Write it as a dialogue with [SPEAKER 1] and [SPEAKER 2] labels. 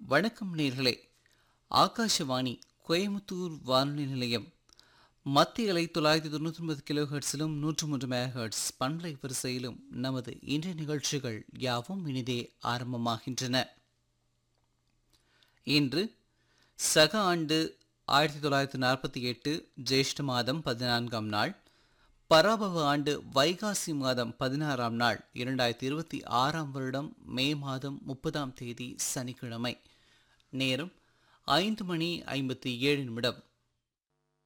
[SPEAKER 1] வணக்கம் நேர்களே ஆகாஷவாணி கோயமுத்தூர் வானொலி நிலையம் மத்திய அலை தொள்ளாயிரத்தி தொண்ணூற்றி ஒன்பது கிலோ ஹெர்ட்ஸிலும் நூற்று மூன்று மெகாஹெர்ட்ஸ் பண்பலை வரிசையிலும் நமது இன்றைய நிகழ்ச்சிகள் யாவும் இனிதே ஆரம்பமாகின்றன இன்று சக ஆண்டு ஆயிரத்தி தொள்ளாயிரத்தி நாற்பத்தி எட்டு ஜேஷ்ட மாதம் பதினான்காம் நாள் பராபவ ஆண்டு வைகாசி மாதம் பதினாறாம் நாள் இரண்டாயிரத்தி இருபத்தி ஆறாம் வருடம் மே மாதம் முப்பதாம் தேதி சனிக்கிழமை நேரம் ஐந்து மணி ஐம்பத்தி ஏழு நிமிடம்